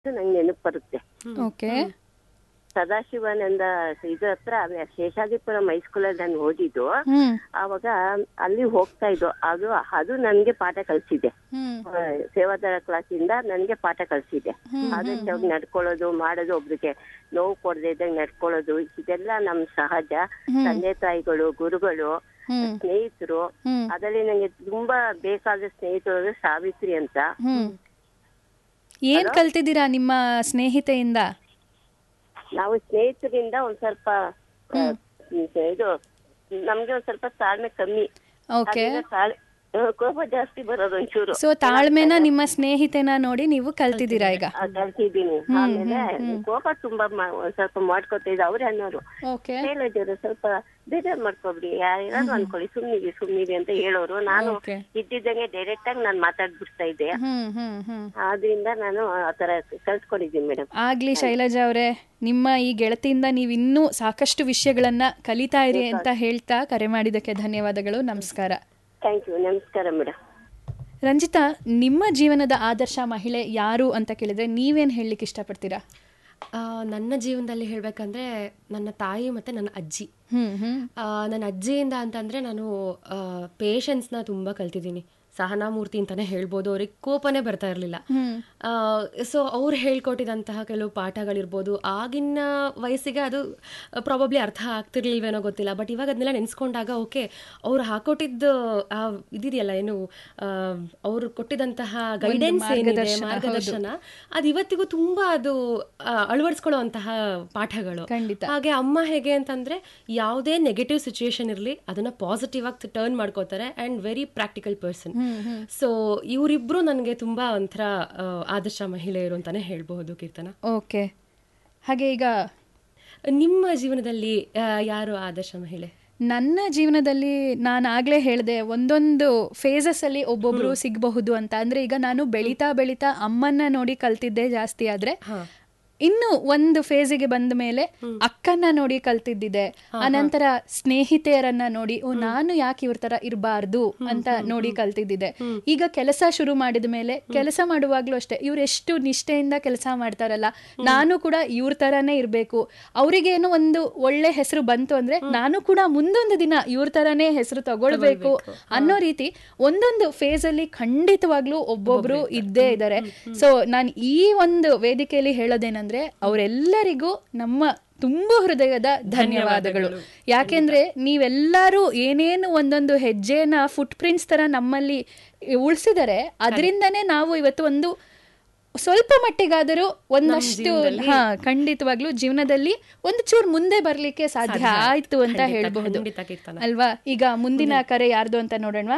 ನಂಗೆ ನೆನಪು ಬರುತ್ತೆ ಓಕೆ ಸದಾಶಿವಾನಂದ ಇದು ಹತ್ರ ಶೇಷಾದಿಪುರಂ ಹೈಸ್ಕೂಲಲ್ಲಿ ನಾನು ಓದಿದ್ದು ಹ್ಮ್ ಆವಾಗ ಅಲ್ಲಿ ಹೋಗ್ತಾ ಇದ್ದು ಅದು ಅದು ನನ್ಗೆ ಪಾಠ ಕಲಿಸಿದೆ ಹ್ಮ್ ಸೇವಾದಾರ ಕ್ಲಾಸಿಂದ ನನ್ಗೆ ಪಾಠ ಕಲಿಸಿದೆ ಆದಷ್ಟು ನಡ್ಕೊಳ್ಳೋದು ಮಾಡೋದು ಒಬ್ರಿಗೆ ನೋವು ಕೊಡದೆ ಇದ್ದಂಗೆ ನಡ್ಕೊಳ್ಳೋದು ಇದೆಲ್ಲ ನಮ್ ಸಹಜ ತಂದೆ ತಾಯಿಗಳು ಗುರುಗಳು ಹ್ಮ್ ಸ್ನೇಹಿತರು ಹ್ಮ್ ಅದರಲ್ಲಿ ನಂಗೆ ತುಂಬಾ ಬೇಕಾದ ಸ್ನೇಹಿತರು ಸಾವಿತ್ರಿ ಅಂತ ಹ್ಮ್ ಏನ್ ಕಲ್ತಿದ್ದೀರಾ ನಿಮ್ಮ ಸ್ನೇಹಿತೆಯಿಂದ ನಾವು ಸ್ನೇಹಿತರಿಂದ ಒಂದ್ ಸ್ವಲ್ಪ ಆ, ಇದು ನಮ್ಗೆ ಒಂದ್ ಸ್ವಲ್ಪ ತಾಳ್ಮೆ ಕಮ್ಮಿ ಓಕೆ ಅದ್ರಿಂದ ತಾಳ್- ಆ, ಕೋಪ ಜಾಸ್ತಿ ಬರೋದು ಒಂಚೂರು ಸೊ ತಾಳ್ಮೆನ ನಿಮ್ಮ ಸ್ನೇಹಿತೆನ ನೋಡಿ ನೀವು ಕಲ್ತಿದ್ದೀರಾ ಈಗ ಆ, ಕಲ್ತಿದ್ದೀನಿ ಆಮೇಲೆ ಕೋಪ ತುಂಬಾ ಮಾ- ಒಂದ್ ಸ್ವಲ್ಪ ಮಾಡ್ಕೊತಾ ಇದ್ದ ಅವ್ರೆ ಅನ್ನೋರು ಓಕೆ ಹೇಳೋದ್ರು ಸ್ವಲ್ಪ ಬೇಜಾರ್ ಮಾಡ್ಕೊಬ್ರಿ ಯಾರು ಅನ್ಕೊಳ್ಳಿ ಸುಮ್ನಿರಿ ಸುಮ್ನಿರಿ ಅಂತ ಹೇಳೋರು ನಾನು ಓಕೆ ಇದ್ದಿದ್ದಂಗೆ ಡೈರೆಕ್ಟ್ ಆಗಿ ನಾನು ಮಾತಾಡ್ಬಿಡ್ತಾ ಇದ್ದೆ ಹ್ಮ್ ಹ್ಮ್ ಹ್ಮ್ ಆದ್ರಿಂದ ನಾನು ಆತರ ಕಲ್ತ್ಕೊಂಡಿದ್ದೀನಿ ಮೇಡಮ್ ಆಗ್ಲಿ ಶೈಲಜಾ ಅವರೇ ನಿಮ್ಮ ಈ ಗೆಳತಿಯಿಂದ ನೀವು ಇನ್ನೂ ಸಾಕಷ್ಟು ವಿಷಯಗಳನ್ನ ಕಲಿತಾ ಇರಿ ಅಂತ ಹೇಳ್ತಾ ಕರೆ ಮಾಡಿದ್ದಕ್ಕೆ ಧನ್ಯವಾದಗಳು ನಮಸ್ಕಾರ ಥ್ಯಾಂಕ್ ಯು ನಮಸ್ಕಾರ ಮೇಡಮ್ ರಂಜಿತಾ ನಿಮ್ಮ ಜೀವನದ ಆದರ್ಶ ಮಹಿಳೆ ಯಾರು ಅಂತ ಕೇಳಿದ್ರೆ ನೀವೇನ್ ಹೇಳಲಿಕ್ಕೆ ಇಷ್ಟಪಡ್ತೀರಾ ಆ, ನನ್ನ ಜೀವನದಲ್ಲಿ ಹೇಳಬೇಕಂದ್ರೆ ನನ್ನ ತಾಯಿ ಮತ್ತು ನನ್ನ ಅಜ್ಜಿ ಹ್ಮ್ ಹ್ಮ್ ಆ, ನನ್ನ ಅಜ್ಜಿಯಿಂದ ಅಂತಂದರೆ ನಾನು ಪೇಷನ್ಸ್ನ ತುಂಬ ಕಲ್ತಿದ್ದೀನಿ ಸಹನಾಮೂರ್ತಿ ಅಂತಲೇ ಹೇಳ್ಬೋದು ಅವ್ರಿಗೆ ಕೋಪನೇ ಬರ್ತಾ ಇರಲಿಲ್ಲ ಹ್ಮ್ ಸೊ ಅವ್ರು ಹೇಳ್ಕೊಟ್ಟಿದಂತಹ ಕೆಲವು ಪಾಠಗಳಿರ್ಬೋದು ಆಗಿನ ವಯಸ್ಸಿಗೆ ಅದು ಪ್ರಾಬಬ್ಲಿ ಅರ್ಥ ಆಗ್ತಿರ್ಲಿಲ್ವೇನೋ ಗೊತ್ತಿಲ್ಲ ಬಟ್ ಇವಾಗ ಅದನ್ನೆಲ್ಲ ನೆನೆಸ್ಕೊಂಡಾಗ ಓಕೆ ಅವ್ರು ಹಾಕೊಟ್ಟಿದ್ದು ಆ ಇದಿದೆಯಲ್ಲ ಏನು ಆ, ಅವ್ರು ಕೊಟ್ಟಿದಂತಹ ಗೈಡೆನ್ಸ್ ಏನಿದೆ ಮಾರ್ಗದರ್ಶನ ಅದು ಇವತ್ತಿಗೂ ತುಂಬಾ ಅದು ಆ, ಅಳವಡಿಸ್ಕೊಳ್ಳುವಂತಹ ಪಾಠಗಳು ಖಂಡಿತ ಹಾಗೆ ಅಮ್ಮ ಹೇಗೆ ಅಂತಂದ್ರೆ ಯಾವುದೇ ನೆಗೆಟಿವ್ ಸಿಚುಯೇಷನ್ ಇರಲಿ ಅದನ್ನ ಪಾಸಿಟಿವ್ ಆಗಿ ಟರ್ನ್ ಮಾಡ್ಕೋತಾರೆ and very practical person so ಇವರಿಬ್ರು ನನಗೆ ತುಂಬಾ ಒಂಥರ ಆ, ಆದರ್ಶ ಮಹಿಳೆಯರು ಅಂತಾನೆ ಹೇಳ್ಬಹುದು ಕೀರ್ತನ ಓಕೆ ಹಾಗೆ ಈಗ ನಿಮ್ಮ ಜೀವನದಲ್ಲಿ ಆ, ಯಾರು ಆದರ್ಶ ಮಹಿಳೆ ನನ್ನ ಜೀವನದಲ್ಲಿ ನಾನು ಆಗ್ಲೇ ಹೇಳಿದೆ ಒಂದೊಂದು ಫೇಸಸ್ ಅಲ್ಲಿ ಒಬ್ಬೊಬ್ರು ಸಿಗಬಹುದು ಅಂತ ಅಂದ್ರೆ ಈಗ ನಾನು ಬೆಳೀತಾ ಬೆಳೀತಾ ಅಮ್ಮನ್ನ ನೋಡಿ ಕಲ್ತಿದ್ದೆ ಜಾಸ್ತಿ ಆದ್ರೆ ಇನ್ನು ಒಂದು ಫೇಸಿಗೆ ಬಂದ ಮೇಲೆ ಅಕ್ಕನ್ನ ನೋಡಿ ಕಲ್ತಿದ್ದಿದೆ ಅನಂತರ ಸ್ನೇಹಿತೆಯರನ್ನ ನೋಡಿ ಓ ನಾನು ಯಾಕೆ ಇವ್ರ ತರ ಇರಬಾರ್ದು ಅಂತ ನೋಡಿ ಕಲ್ತಿದ್ದಿದೆ ಈಗ ಕೆಲಸ ಶುರು ಮಾಡಿದ ಮೇಲೆ ಕೆಲಸ ಮಾಡುವಾಗ್ಲೂ ಅಷ್ಟೇ ಇವ್ರು ಎಷ್ಟು ನಿಷ್ಠೆಯಿಂದ ಕೆಲಸ ಮಾಡ್ತಾರಲ್ಲ ನಾನು ಕೂಡ ಇವ್ರ ತರಾನೇ ಇರ್ಬೇಕು ಅವ್ರಿಗೇನೋ ಒಂದು ಒಳ್ಳೆ ಹೆಸರು ಬಂತು ಅಂದ್ರೆ ನಾನು ಕೂಡ ಮುಂದೊಂದು ದಿನ ಇವ್ರ ತರಾನೇ ಹೆಸರು ತಗೊಳ್ಬೇಕು ಅನ್ನೋ ರೀತಿ ಒಂದೊಂದು ಫೇಸ್ ಅಲ್ಲಿ ಖಂಡಿತವಾಗ್ಲೂ ಒಬ್ಬೊಬ್ರು ಇದ್ದೇ ಇದ್ದಾರೆ ಸೊ ನಾನು ಈ ಒಂದು ವೇದಿಕೆಯಲ್ಲಿ ಹೇಳೋದೇನಂದ್ರೆ ಅವರೆಲ್ಲರಿಗೂ ನಮ್ಮ ತುಂಬ ಹೃದಯದ ಧನ್ಯವಾದಗಳು ಯಾಕೆಂದ್ರೆ ನೀವೆಲ್ಲರೂ ಏನೇನು ಒಂದೊಂದು ಹೆಜ್ಜೆನ ಫುಟ್ ಪ್ರಿಂಟ್ಸ್ ತರ ನಮ್ಮಲ್ಲಿ ಉಳಿಸಿದರೆ ಅದರಿಂದನೇ ನಾವು ಇವತ್ತು ಒಂದು ಸ್ವಲ್ಪ ಮಟ್ಟಿಗಾದರೂ ಒಂದಷ್ಟು ಹಾ ಖಂಡಿತವಾಗ್ಲೂ ಜೀವನದಲ್ಲಿ ಒಂದು ಚೂರು ಮುಂದೆ ಬರ್ಲಿಕ್ಕೆ ಸಾಧ್ಯ ಆಯ್ತು ಅಂತ ಹೇಳಬಹುದು ಖಂಡಿತ ಕೀರ್ತನ ಅಲ್ವಾ ಈಗ ಮುಂದಿನ ಕರೆ ಯಾರ್ದು ಅಂತ ನೋಡೋಣವಾ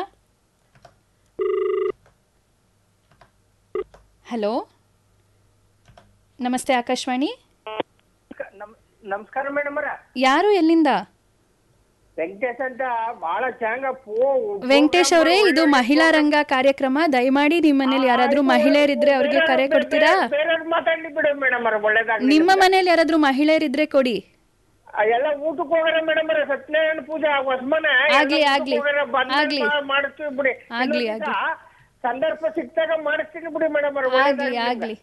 ಹಲೋ ನಮಸ್ತೆ ಆಕಾಶವಾಣಿ ನಮ್- ನಮಸ್ಕಾರ ಮೇಡಮ್ ಅವರ ಯಾರು ಎಲ್ಲಿಂದ ವೆಂಕಟೇಶ್ ಅಂತ ಬಹಳ ಚೆನ್ನಾಗ ಪೋ ವೆಂಕಟೇಶ್ ಅವರೇ ಇದು ಮಹಿಳಾ ರಂಗ ಕಾರ್ಯಕ್ರಮ ದಯಮಾಡಿ ನಿಮ್ಮ ಮನೇಲಿ ಯಾರಾದ್ರೂ ಮಹಿಳೆಯರಿದ್ರೆ ಅವ್ರಿಗೆ ಕರೆ ಕೊಡ್ತೀರಾ ಬೇರೆಯವ್ರು ಮಾತಾಡ್ಲಿ ಬಿಡು ಮೇಡಮ್ ಅವ್ರ ಒಳ್ಳೇದಾಗ್ಲಿ ನಿಮ್ಮ ಮನೇಲಿ ಯಾರಾದ್ರೂ ಮಹಿಳೆಯರಿದ್ರೆ ಕೊಡಿ ಆ, ಎಲ್ಲ ಊಟಕ್ಕೆ ಹೋಗ್ಯಾರ ಮೇಡಮ್ ಅವ್ರ ಸತ್ಯನಾರಾಯಣ ಪೂಜೆ ಹೊಸಮನೆ ಆಗ್ಲಿ, ಆಗ್ಲಿ. ಆಗ್ಲಿ. ಮಾಡಿಸ್ತೀವಿ ಬಿಡಿ ಆಗ್ಲಿ, ಇನ್ನೊಂದ್ ದಿವ್ಸ ಸಂದರ್ಭ ಸಿಕ್ತಾಗ ಮಾಡಿಸ್ತೀನಿ ಬಿಡಿ ಮೇಡಮ್ ಅವ್ರ ಆಗ್ಲಿ ಆಗ್ಲಿ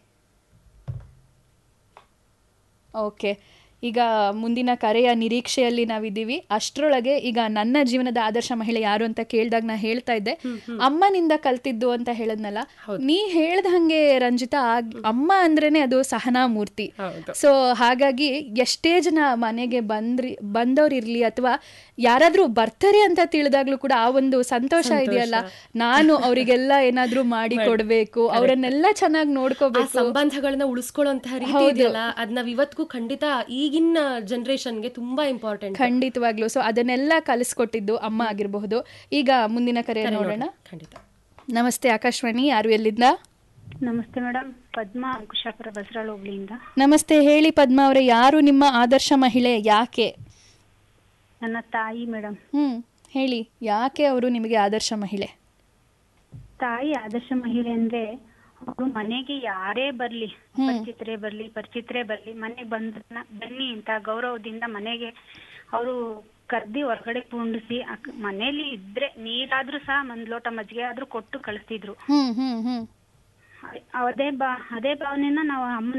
ಓಕೆ ಈಗ ಮುಂದಿನ ಕರೆಯ ನಿರೀಕ್ಷೆಯಲ್ಲಿ ನಾವಿದ್ದೀವಿ ಅಷ್ಟರೊಳಗೆ ಈಗ ನನ್ನ ಜೀವನದ ಆದರ್ಶ ಮಹಿಳೆ ಯಾರು ಅಂತ ಕೇಳಿದಾಗ ನಾ ಹೇಳ್ತಾ ಇದ್ದೆ ಅಮ್ಮನಿಂದ ಕಲ್ತಿದ್ದು ಅಂತ ಹೇಳದ್ನಲ್ಲ ನೀ ಹೇಳ್ದ ಹಂಗೆ ರಂಜಿತಾ ಆಗ್- ಅಮ್ಮ ಅಂದ್ರೇನೆ ಅದು ಸಹನಾ ಮೂರ್ತಿ ಸೊ ಹಾಗಾಗಿ ಎಷ್ಟೇ ಜನ ಮನೆಗೆ ಬಂದ್ರಿ ಬಂದವ್ರು ಇರ್ಲಿ ಅಥವಾ ಯಾರಾದ್ರೂ ಬರ್ತಾರೆ ಅಂತ ತಿಳಿದಾಗ್ಲೂ ಕೂಡ ಆ ಒಂದು ಸಂತೋಷ ಇದೆಯಲ್ಲ ನಾನು ಅವರಿಗೆಲ್ಲ ಏನಾದ್ರೂ ಮಾಡಿ ಕೊಡ್ಬೇಕು ಅವರನ್ನೆಲ್ಲ ಚೆನ್ನಾಗಿ ಆ ನೋಡ್ಕೋಬೇಕು ಸಂಬಂಧಗಳನ್ನ ಉಳಿಸ್ಕೊಳ್ಳುವಂತಹ ರೀತಿ ಇದೆಯಲ್ಲ ಅದ್ ನಾವ್ ಇವತ್ತಿಗೂ ಖಂಡಿತ ಈಗಿನ ಜನರೇಷನ್ಗೆ ತುಂಬಾ ಇಂಪಾರ್ಟೆಂಟ್ ಖಂಡಿತವಾಗ್ಲು ಸೊ ಅದನ್ನೆಲ್ಲ ಕಲಿಸ್ಕೊಟ್ಟಿದ್ದು ಅಮ್ಮ ಆಗಿರಬಹುದು ಈಗ ಮುಂದಿನ ಕರೆ ನೋಡೋಣ ಖಂಡಿತ ನಮಸ್ತೆ ಆಕಾಶವಾಣಿ ಯಾರು ಎಲ್ಲಿಂದ ನಮಸ್ತೆ ಮೇಡಮ್ ಪದ್ಮಾ ಅಂಕುಶಾಪುರ ಬಸರಾಳ ಹೋಬಳಿಯಿಂದ ನಮಸ್ತೆ ಹೇಳಿ ಪದ್ಮಾ ಅವರೇ ಯಾರು ನಿಮ್ಮ ಆದರ್ಶ ಮಹಿಳೆ ಯಾಕೆ ನನ್ನ ತಾಯಿ ಮೇಡಮ್ ಹ್ಮ್ ಹೇಳಿ ಯಾಕೆ ಅವರು ನಿಮಗೆ ಆದರ್ಶ ಮಹಿಳೆ ತಾಯಿ ಆದರ್ಶ ಮಹಿಳೆ ಅಂದ್ರೆ ಅವರು ಮನೆಗೆ ಯಾರೇ ಬರ್ಲಿ ಪರಿಚಿತರೇ ಬರ್ಲಿ ಪರಿಚಿತರೇ ಬರ್ಲಿ ಮನೆಗೆ ಬಂದ ಬನ್ನಿ ಅಂತ ಗೌರವದಿಂದ ಮನೆಗೆ ಅವರು ಕರ್ದಿ ಹೊರಗಡೆ ಕುಂಡಿಸಿ ಮನೇಲಿ ಇದ್ರೆ ನೀರಾದ್ರೂ ಸಹ ಒಂದ್ ಲೋಟ ಮಜ್ಜಿಗೆ ಆದ್ರೂ ಕೊಟ್ಟು ಕಳಿಸ್ತಿದ್ರು ಹ್ಮ್ ಹ್ಮ್ ಹ್ಮ್ ಅದೇ ಬಾ ಅದೇ ಭಾವನೆನ ನಾವು ಅಮ್ಮನ